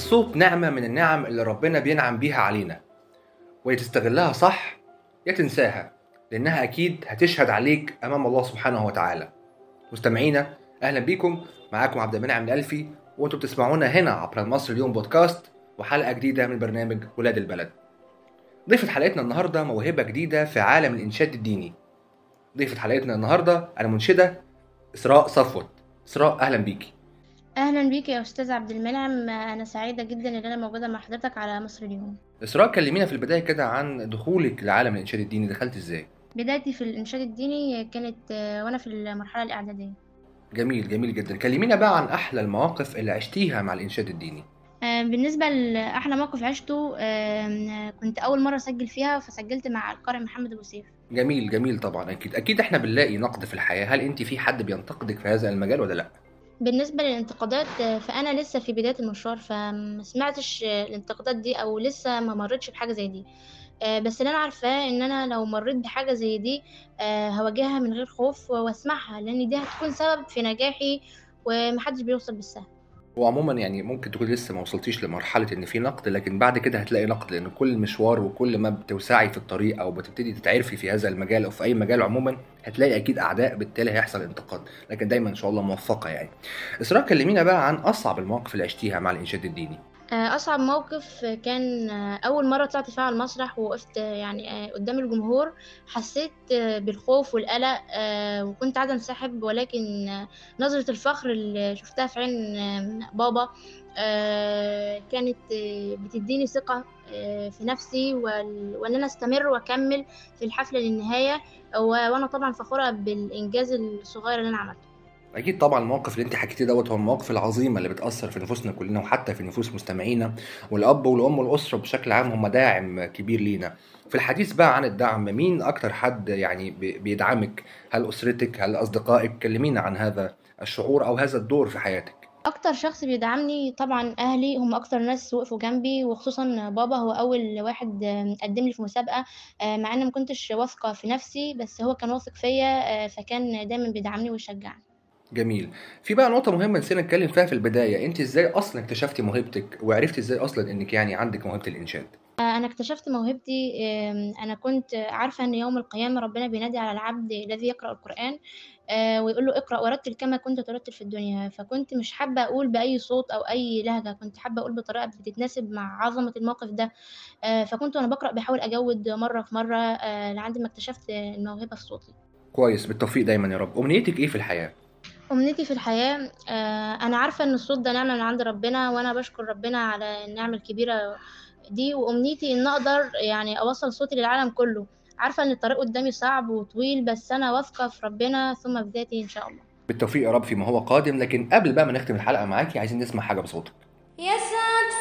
الصوت نعمة من النعم اللي ربنا بينعم بيها علينا ويا تستغلها صح يا تنساها لأنها أكيد هتشهد عليك أمام الله سبحانه وتعالى مستمعينا أهلا بيكم معاكم عبد المنعم الألفي وأنتم بتسمعونا هنا عبر مصر اليوم بودكاست وحلقة جديدة من برنامج ولاد البلد ضيفة حلقتنا النهاردة موهبة جديدة في عالم الإنشاد الديني ضيفة حلقتنا النهاردة أنا منشدة إسراء صفوت إسراء أهلا بيكي اهلا بيك يا استاذ عبد المنعم انا سعيده جدا ان انا موجوده مع حضرتك على مصر اليوم إسراء كلمينا في البداية كده عن دخولك لعالم الإنشاد الديني دخلت إزاي بدايتي في الانشاد الديني كانت آه، وانا في المرحله الاعداديه جميل جميل جدا كلمينا بقى عن أحلى المواقف اللي عشتيها مع الإنشاد الديني آه، بالنسبه لاحلى موقف عشته آه، كنت اول مره اسجل فيها فسجلت مع القارئ محمد ابو سيف جميل جميل طبعا أكيد أكيد إحنا بنلاقي نقد في الحياة هل أنت في حد بينتقدك في هذا المجال ولا لأ بالنسبه للانتقادات آه، فانا لسه في بدايه المشوار فما سمعتش آه، الانتقادات دي او لسه ما مرتش بحاجه زي دي آه، بس اللي انا عارفاه ان انا لو مريت بحاجه زي دي آه، هواجهها من غير خوف واسمعها لان دي هتكون سبب في نجاحي ومحدش بيوصل بالسهل وعموما يعني ممكن تكون لسه ما وصلتيش لمرحلة إن في نقد لكن بعد كده هتلاقي نقد لأن كل مشوار وكل ما بتوسعي في الطريق أو بتبتدي تتعرفي في هذا المجال أو في أي مجال عموما هتلاقي أكيد أعداء بالتالي هيحصل انتقاد لكن دايما إن شاء الله موفقة يعني. إسراء كلمينا بقى عن أصعب المواقف اللي عشتيها مع الإنشاد الديني. آه، أصعب موقف كان آه، أول مرة طلعت فيها على المسرح ووقفت آه، يعني آه، قدام الجمهور حسيت آه، بالخوف والقلق آه، وكنت عايزة انسحب ولكن آه، نظرة الفخر اللي شفتها في عين آه، بابا آه، كانت آه، بتديني ثقة آه، في نفسي وال- وإن أنا أستمر وأكمل في الحفلة للنهاية و- وأنا طبعا فخورة بالإنجاز الصغير اللي أنا عملته. أكيد طبعا الموقف اللي أنت حكيتيه دوت هو المواقف العظيمة اللي بتأثر في نفوسنا كلنا وحتى في نفوس مستمعينا والأب والأم والأسرة بشكل عام هم داعم كبير لينا. في الحديث بقى عن الدعم مين أكتر حد يعني بي- بيدعمك؟ هل أسرتك؟ هل أصدقائك؟ كلمينا عن هذا الشعور أو هذا الدور في حياتك. اكتر شخص بيدعمني طبعا اهلي هم اكتر ناس وقفوا جنبي وخصوصا بابا هو اول واحد آم، قدم لي في مسابقة آه، مع ان ما كنتش واثقة في نفسي بس هو كان واثق فيا آه، فكان دايما بيدعمني ويشجعني جميل. في بقى نقطة مهمة نسينا نتكلم فيها في البداية، أنت إزاي أصلا اكتشفتي موهبتك وعرفتي إزاي أصلا إنك يعني عندك موهبة الإنشاد؟ آه، انا اكتشفت موهبتي آم، انا كنت عارفة ان يوم القيامة ربنا بينادي على العبد الذي يقرأ القرآن آه، ويقول له اقرأ ورتل كما كنت ترتل في الدنيا فكنت مش حابة اقول بأي صوت او اي لهجة كنت حابة اقول بطريقة بتتناسب مع عظمة الموقف ده آه، فكنت وانا بقرأ بحاول اجود مرة في مرة آه، لحد ما اكتشفت الموهبة في صوتي كويس بالتوفيق دايما يا رب. أمنيتك إيه في الحياة؟ أمنيتي في الحياة آه، أنا عارفة إن الصوت ده نعمة من عند ربنا وأنا بشكر ربنا على النعمة الكبيرة دي وأمنيتي إن أقدر يعني أوصل صوتي للعالم كله عارفة إن الطريق قدامي صعب وطويل بس أنا واثقة في ربنا ثم في ذاتي إن شاء الله بالتوفيق يا رب فيما هو قادم، لكن قبل بقى ما نختم الحلقة معاكي عايزين نسمع حاجة بصوتك. يسعد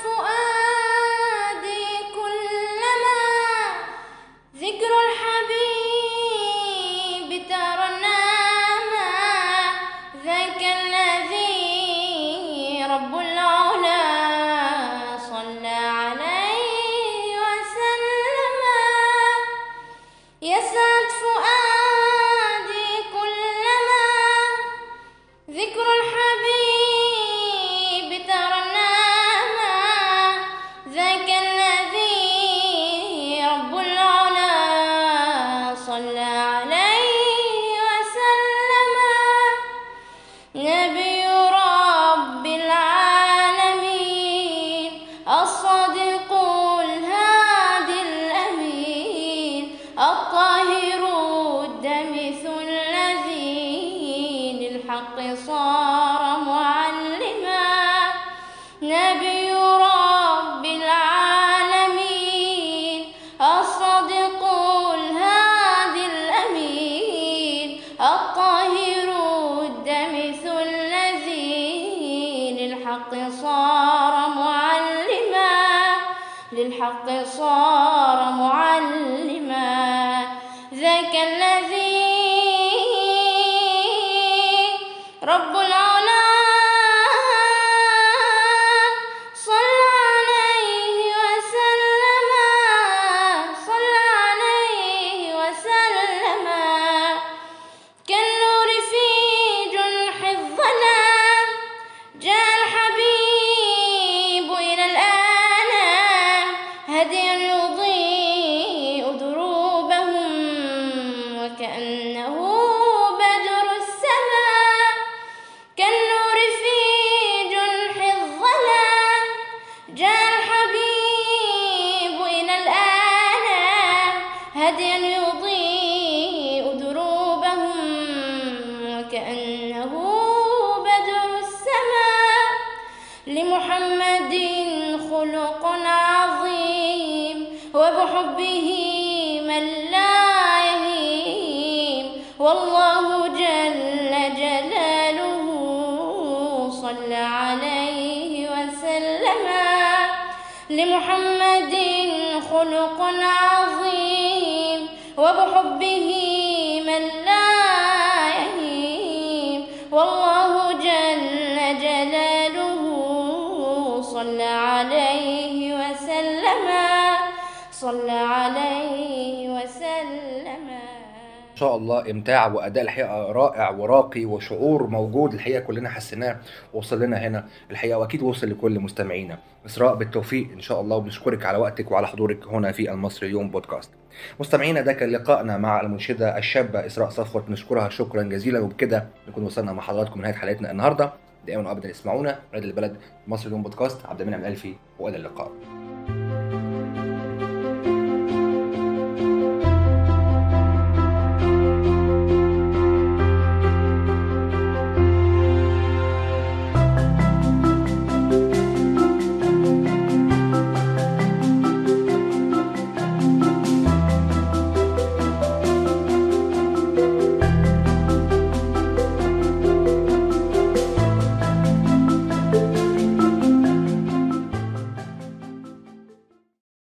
فؤادي كلما ذكر الحبيب ترنما ذاك الذي رب العلا صلى عليه وسلم يسعد فؤادي كلما ذكر الحبيب ترنما ذاك الذي رب العلا صلى عليه وسلم نبي رب العالمين الصادق الهادي الأمين الطاهر الدمث الذي للحق صار معلما نبي رب العالمين الصادق الهادي الأمين الطاهر الدمث الذي للحق صار معلما للحق صار معلما ذاك الذي رب العلا صلى عليه وسلم صلى عليه وسلم كالنور في جنح الظلام جاء الحبيب إلى الأنام لمحمد خلق عظيم وبحبه من لا يهيم والله جل جلاله صلى عليه وسلم لمحمد خلق عظيم وبحبه من لا يهيم والله جل جلاله صلى عليه وسلم صلى عليه وسلم ان شاء الله امتاع واداء الحقيقه رائع وراقي وشعور موجود الحقيقه كلنا حسيناه وصل لنا هنا الحقيقه واكيد وصل لكل مستمعينا اسراء بالتوفيق ان شاء الله وبنشكرك على وقتك وعلى حضورك هنا في المصري اليوم بودكاست مستمعينا ده كان لقائنا مع المنشده الشابه اسراء صفوت بنشكرها شكرا جزيلا وبكده نكون وصلنا مع حضراتكم لنهايه حلقتنا النهارده دائما وابدا اسمعونا راد البلد مصر اليوم بودكاست عبد المنعم الالفي والى اللقاء